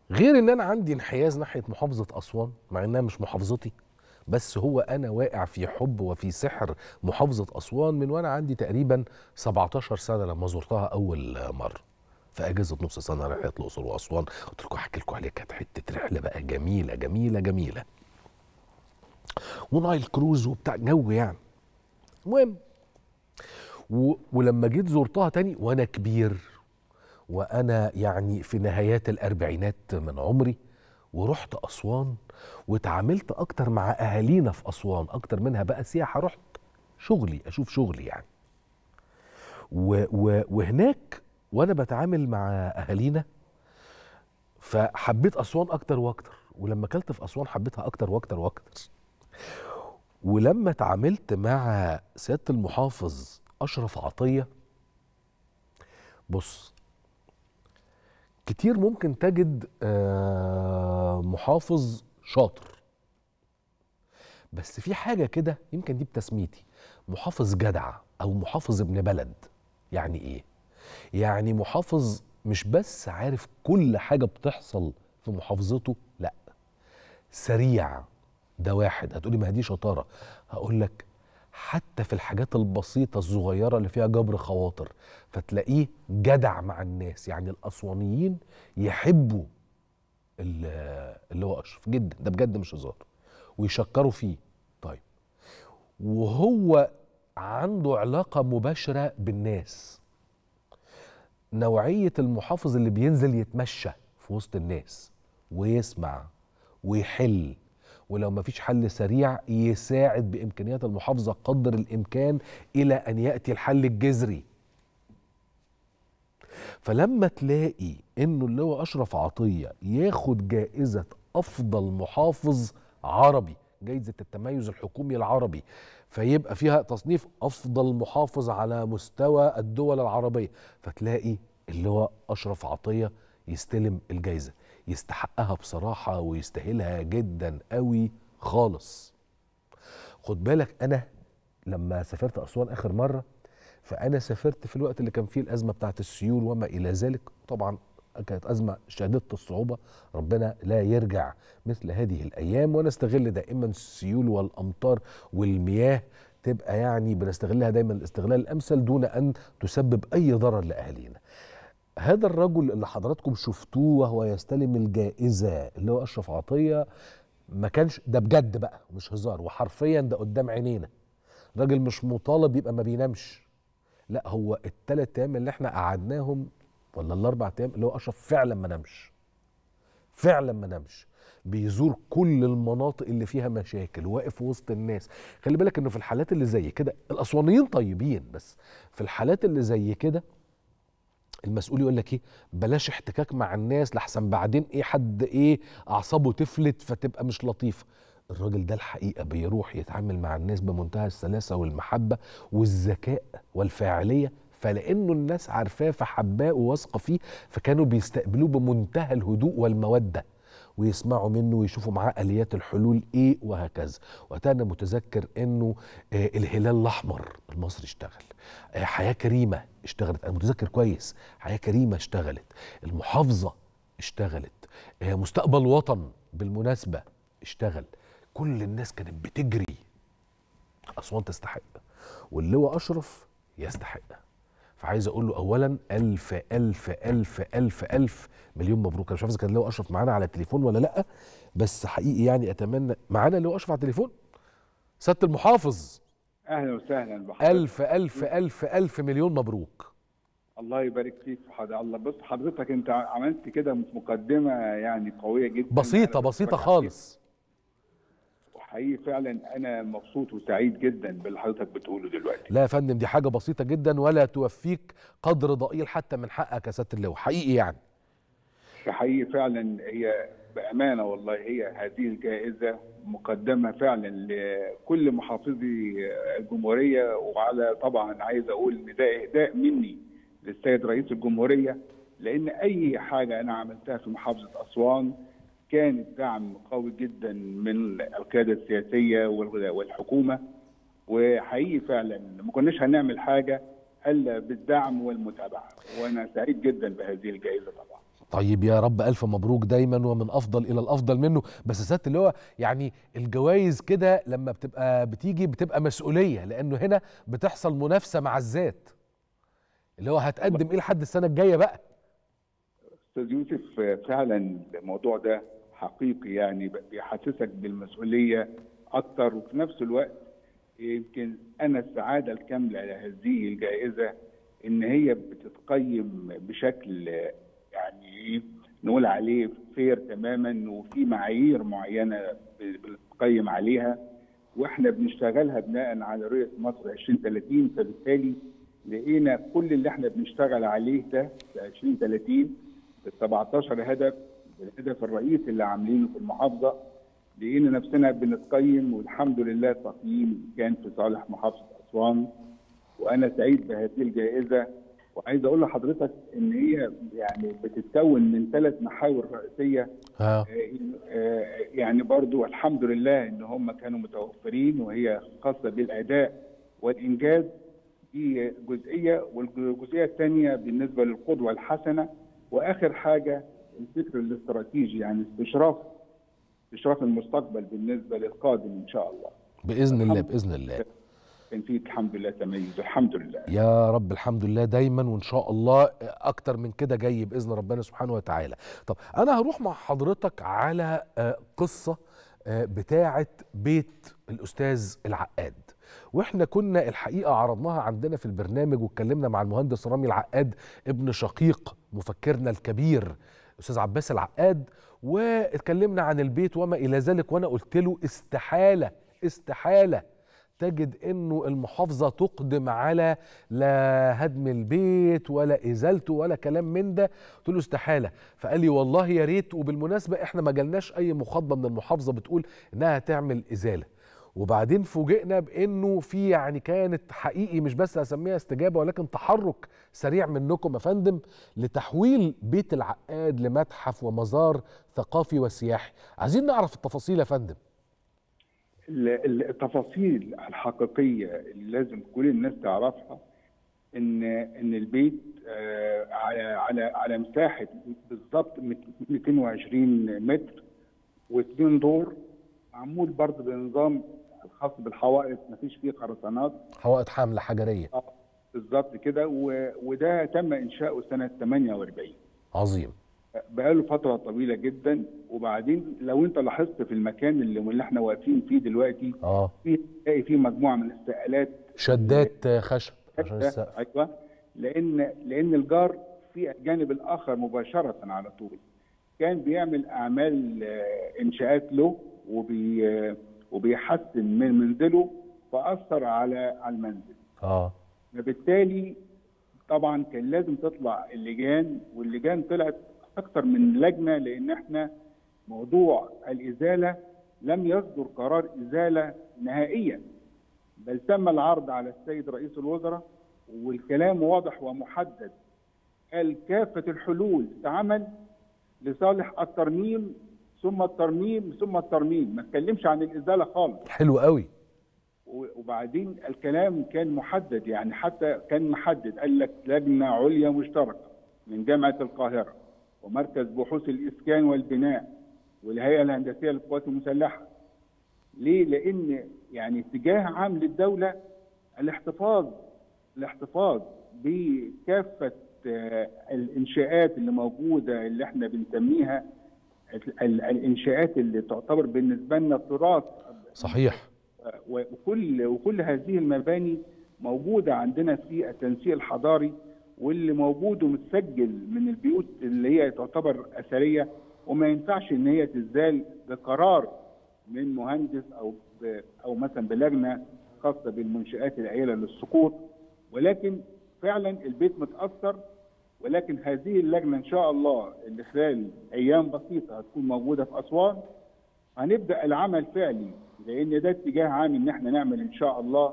غير ان انا عندي انحياز ناحيه محافظه اسوان مع انها مش محافظتي بس هو انا واقع في حب وفي سحر محافظه اسوان من وانا عندي تقريبا 17 سنه لما زرتها اول مره في اجازه نص سنه رحله الاقصر واسوان قلت لكم احكي لكم عليها كانت حته رحله بقى جميله جميله جميله ونايل كروز وبتاع جو يعني المهم و... ولما جيت زرتها تاني وانا كبير وانا يعني في نهايات الاربعينات من عمري ورحت اسوان واتعاملت اكتر مع اهالينا في اسوان اكتر منها بقى سياحه رحت شغلي اشوف شغلي يعني و... و... وهناك وانا بتعامل مع اهالينا فحبيت اسوان اكتر واكتر ولما اكلت في اسوان حبيتها اكتر واكتر واكتر ولما اتعاملت مع سياده المحافظ اشرف عطيه بص كتير ممكن تجد آه، محافظ شاطر بس في حاجة كده يمكن دي بتسميتي محافظ جدع أو محافظ ابن بلد يعني إيه؟ يعني محافظ مش بس عارف كل حاجة بتحصل في محافظته لأ سريع ده واحد هتقولي ما هي دي شطارة هقول لك حتى في الحاجات البسيطة الصغيرة اللي فيها جبر خواطر فتلاقيه جدع مع الناس يعني الأسوانيين يحبوا ال- اللي هو أشرف جدا ده بجد مش هزار ويشكروا فيه طيب وهو عنده علاقة مباشرة بالناس نوعية المحافظ اللي بينزل يتمشى في وسط الناس ويسمع ويحل ولو ما فيش حل سريع يساعد بإمكانيات المحافظة قدر الإمكان إلى أن يأتي الحل الجذري فلما تلاقي انه اللي هو اشرف عطيه ياخد جائزه افضل محافظ عربي جائزه التميز الحكومي العربي فيبقى فيها تصنيف افضل محافظ على مستوى الدول العربيه فتلاقي اللي هو اشرف عطيه يستلم الجائزه يستحقها بصراحه ويستاهلها جدا قوي خالص خد بالك انا لما سافرت اسوان اخر مره فانا سافرت في الوقت اللي كان فيه الازمه بتاعت السيول وما الى ذلك طبعا كانت ازمه شديده الصعوبه ربنا لا يرجع مثل هذه الايام ونستغل دائما السيول والامطار والمياه تبقى يعني بنستغلها دايما الاستغلال الامثل دون ان تسبب اي ضرر لاهالينا هذا الرجل اللي حضراتكم شفتوه وهو يستلم الجائزه اللي هو اشرف عطيه ما كانش ده بجد بقى مش هزار وحرفيا ده قدام عينينا راجل مش مطالب يبقى ما بينامش لا هو الثلاث ايام اللي احنا قعدناهم ولا الاربع ايام اللي هو اشرف فعلا ما نامش فعلا ما نامش بيزور كل المناطق اللي فيها مشاكل واقف وسط الناس خلي بالك انه في الحالات اللي زي كده الاسوانيين طيبين بس في الحالات اللي زي كده المسؤول يقول لك ايه بلاش احتكاك مع الناس لحسن بعدين ايه حد ايه اعصابه تفلت فتبقى مش لطيفه الراجل ده الحقيقه بيروح يتعامل مع الناس بمنتهى السلاسه والمحبه والذكاء والفاعليه فلانه الناس عارفاه فحباه وواثقه فيه فكانوا بيستقبلوه بمنتهى الهدوء والموده ويسمعوا منه ويشوفوا معاه اليات الحلول ايه وهكذا وقتها انا متذكر انه آه الهلال الاحمر المصري اشتغل آه حياه كريمه اشتغلت انا متذكر كويس حياه كريمه اشتغلت المحافظه اشتغلت آه مستقبل وطن بالمناسبه اشتغل كل الناس كانت بتجري اسوان تستحق واللي هو اشرف يستحق فعايز اقول له اولا الف الف الف الف الف مليون مبروك انا مش عارف اذا كان اللي هو اشرف معانا على التليفون ولا لا بس حقيقي يعني اتمنى معانا اللي هو اشرف على التليفون سياده المحافظ اهلا وسهلا بحضرتك الف الف الف الف مليون مبروك الله يبارك فيك حضرتك الله بص حضرتك انت عملت كده مقدمه يعني قويه جدا بسيطه أنا بسيطه بشكرك خالص وحقيقي فعلا انا مبسوط وسعيد جدا باللي حضرتك بتقوله دلوقتي لا يا فندم دي حاجه بسيطه جدا ولا توفيك قدر ضئيل حتى من حقك يا سياده اللواء حقيقي يعني حقيقي فعلا هي بامانه والله هي هذه الجائزه مقدمه فعلا لكل محافظي الجمهوريه وعلى طبعا عايز اقول ان ده اهداء مني للسيد رئيس الجمهوريه لان اي حاجه انا عملتها في محافظه اسوان كانت دعم قوي جدا من القياده السياسيه والحكومه وحقيقي فعلا ما كناش هنعمل حاجه الا بالدعم والمتابعه وانا سعيد جدا بهذه الجائزه طبعا طيب يا رب الف مبروك دايما ومن افضل الى الافضل منه بس سياده اللي هو يعني الجوائز كده لما بتبقى بتيجي بتبقى مسؤوليه لانه هنا بتحصل منافسه مع الذات اللي هو هتقدم ايه لحد السنه الجايه بقى استاذ يوسف فعلا الموضوع ده حقيقي يعني بيحسسك بالمسؤوليه اكتر وفي نفس الوقت يمكن انا السعاده الكامله لهذه الجائزه ان هي بتتقيم بشكل يعني نقول عليه فير تماما وفي معايير معينه بنتقيم عليها واحنا بنشتغلها بناء على رؤيه مصر 2030 فبالتالي لقينا كل اللي احنا بنشتغل عليه ده في 2030 ال 17 هدف الهدف الرئيسي اللي عاملينه في المحافظه لقينا نفسنا بنتقيم والحمد لله التقييم كان في صالح محافظه اسوان وانا سعيد بهذه الجائزه وعايز اقول لحضرتك ان هي يعني بتتكون من ثلاث محاور رئيسيه ها. يعني برضو الحمد لله ان هم كانوا متوفرين وهي خاصه بالاداء والانجاز دي جزئيه والجزئيه الثانيه بالنسبه للقدوه الحسنه واخر حاجه الفكر الاستراتيجي يعني استشراف استشراف المستقبل بالنسبه للقادم ان شاء الله باذن الله باذن الله كان في الحمد لله تميز الحمد لله يا رب الحمد لله دايما وان شاء الله اكتر من كده جاي باذن ربنا سبحانه وتعالى طب انا هروح مع حضرتك على قصه بتاعه بيت الاستاذ العقاد واحنا كنا الحقيقه عرضناها عندنا في البرنامج واتكلمنا مع المهندس رامي العقاد ابن شقيق مفكرنا الكبير الاستاذ عباس العقاد واتكلمنا عن البيت وما الى ذلك وانا قلت له استحاله استحاله تجد انه المحافظه تقدم على لا هدم البيت ولا ازالته ولا كلام من ده قلت له استحاله فقال لي والله يا ريت وبالمناسبه احنا ما جالناش اي مخاطبه من المحافظه بتقول انها تعمل ازاله وبعدين فوجئنا بانه في يعني كانت حقيقي مش بس اسميها استجابه ولكن تحرك سريع منكم يا فندم لتحويل بيت العقاد لمتحف ومزار ثقافي وسياحي عايزين نعرف التفاصيل يا فندم التفاصيل الحقيقيه اللي لازم كل الناس تعرفها ان ان البيت على على على مساحه بالظبط 220 متر واثنين دور معمول برضه بنظام الخاص بالحوائط مفيش فيه خرسانات حوائط حامله حجريه اه بالظبط كده وده تم انشاؤه سنه 48 عظيم بقاله فتره طويله جدا وبعدين لو انت لاحظت في المكان اللي, اللي احنا واقفين فيه دلوقتي اه في تلاقي فيه مجموعه من السقالات شدات خشب عشان السقف ايوه لان لان الجار في الجانب الاخر مباشره على طول كان بيعمل اعمال انشاءات له وبي وبيحسن من منزله فاثر على على المنزل اه فبالتالي طبعا كان لازم تطلع اللجان واللجان طلعت اكثر من لجنه لان احنا موضوع الازاله لم يصدر قرار ازاله نهائيا بل تم العرض على السيد رئيس الوزراء والكلام واضح ومحدد قال كافه الحلول تعمل لصالح الترميم ثم الترميم ثم الترميم ما اتكلمش عن الازاله خالص حلو قوي وبعدين الكلام كان محدد يعني حتى كان محدد قال لك لجنه عليا مشتركه من جامعه القاهره ومركز بحوث الاسكان والبناء والهيئه الهندسيه للقوات المسلحه ليه لان يعني اتجاه عام للدوله الاحتفاظ الاحتفاظ بكافه الانشاءات اللي موجوده اللي احنا بنسميها الانشاءات اللي تعتبر بالنسبه لنا تراث صحيح وكل وكل هذه المباني موجوده عندنا في التنسيق الحضاري واللي موجود ومتسجل من البيوت اللي هي تعتبر اثريه وما ينفعش ان هي تزال بقرار من مهندس او او مثلا بلجنه خاصه بالمنشات العيله للسقوط ولكن فعلا البيت متاثر ولكن هذه اللجنه ان شاء الله اللي خلال ايام بسيطه هتكون موجوده في اسوان هنبدا العمل فعلي لان ده اتجاه عام ان احنا نعمل ان شاء الله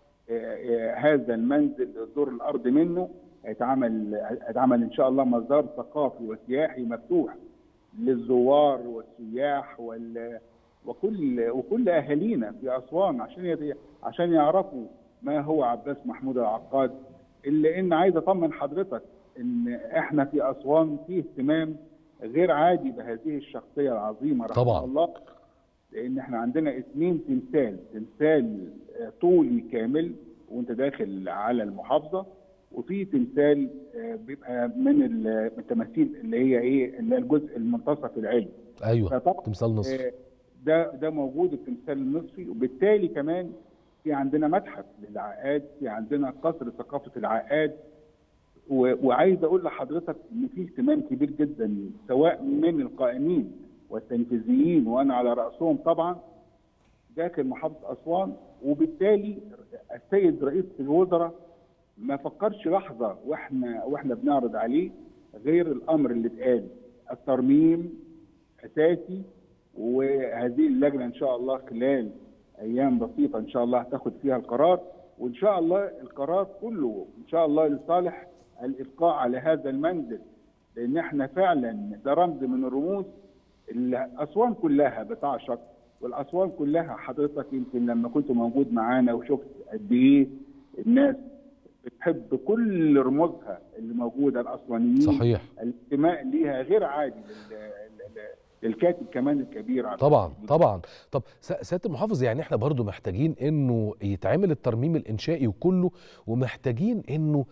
هذا المنزل الدور الارض منه هيتعمل هيتعمل ان شاء الله مزار ثقافي وسياحي مفتوح للزوار والسياح وال وكل وكل اهالينا في اسوان عشان عشان يعرفوا ما هو عباس محمود العقاد الا ان عايز اطمن حضرتك ان احنا في اسوان في اهتمام غير عادي بهذه الشخصيه العظيمه رحمه طبعاً. الله لان احنا عندنا اثنين تمثال تمثال آه، طولي كامل وانت داخل على المحافظه وفي تمثال آه، بيبقى من ال- من التماثيل اللي هي ايه اللي هي الجزء المنتصف العلوي ايوه فطبعا تمثال نصف آه، ده ده موجود التمثال النصفي وبالتالي كمان في عندنا متحف للعقاد في عندنا قصر ثقافه العقاد و- وعايز اقول لحضرتك ان في اهتمام كبير جدا سواء من القائمين والتنفيذيين وانا على راسهم طبعا داخل محافظه اسوان وبالتالي السيد رئيس الوزراء ما فكرش لحظه واحنا واحنا بنعرض عليه غير الامر اللي اتقال الترميم اساسي وهذه اللجنه ان شاء الله خلال ايام بسيطه ان شاء الله هتاخد فيها القرار وان شاء الله القرار كله ان شاء الله لصالح الابقاء على هذا المنزل لان احنا فعلا ده رمز من الرموز اللي اسوان كلها بتعشق والاسوان كلها حضرتك يمكن لما كنت موجود معانا وشفت قد ايه الناس بتحب كل رموزها اللي موجوده الاسوانيين صحيح الانتماء ليها غير عادي لل- لل- للكاتب كمان الكبير عبد طبعا الحميد. طبعا طب س- سياده المحافظ يعني احنا برضو محتاجين انه يتعمل الترميم الانشائي وكله ومحتاجين انه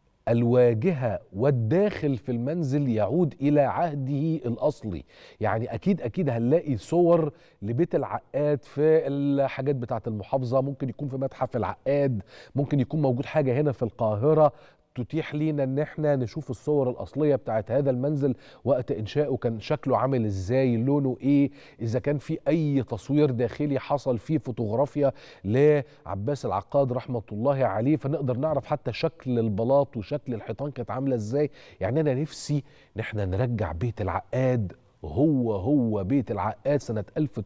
الواجهه والداخل في المنزل يعود الى عهده الاصلي يعني اكيد اكيد هنلاقي صور لبيت العقاد في الحاجات بتاعه المحافظه ممكن يكون في متحف العقاد ممكن يكون موجود حاجه هنا في القاهره تتيح لينا ان احنا نشوف الصور الاصليه بتاعت هذا المنزل وقت انشائه كان شكله عامل ازاي لونه ايه اذا كان في اي تصوير داخلي حصل فيه فوتوغرافيا لعباس العقاد رحمه الله عليه فنقدر نعرف حتى شكل البلاط وشكل الحيطان كانت عامله ازاي يعني انا نفسي ان احنا نرجع بيت العقاد هو هو بيت العقاد سنه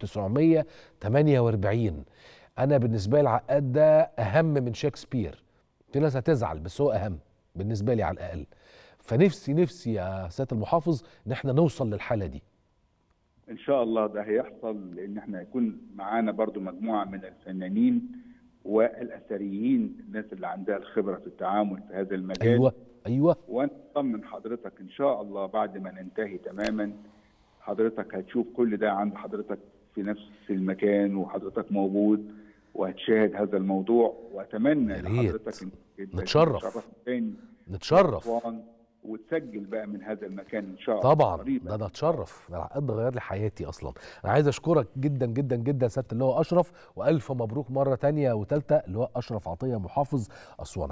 1948 انا بالنسبه لي العقاد ده اهم من شكسبير في ناس هتزعل بس هو اهم بالنسبه لي على الاقل فنفسي نفسي يا سياده المحافظ ان احنا نوصل للحاله دي ان شاء الله ده هيحصل لان احنا هيكون معانا برضو مجموعه من الفنانين والاثريين الناس اللي عندها الخبره في التعامل في هذا المجال ايوه ايوه وانا اطمن حضرتك ان شاء الله بعد ما ننتهي تماما حضرتك هتشوف كل ده عند حضرتك في نفس المكان وحضرتك موجود وهتشاهد هذا الموضوع واتمنى يا ريت. لحضرتك إن أنت نتشرف. تشرفنا تاني نتشرف أسوان وتسجل بقى من هذا المكان ان شاء الله طبعا قريباً. ده انا اتشرف ده العقاد ده غير لي حياتي اصلا انا عايز اشكرك جدا جدا جدا سياده اللي هو اشرف والف مبروك مره تانية وتالتة اللي هو اشرف عطيه محافظ اسوان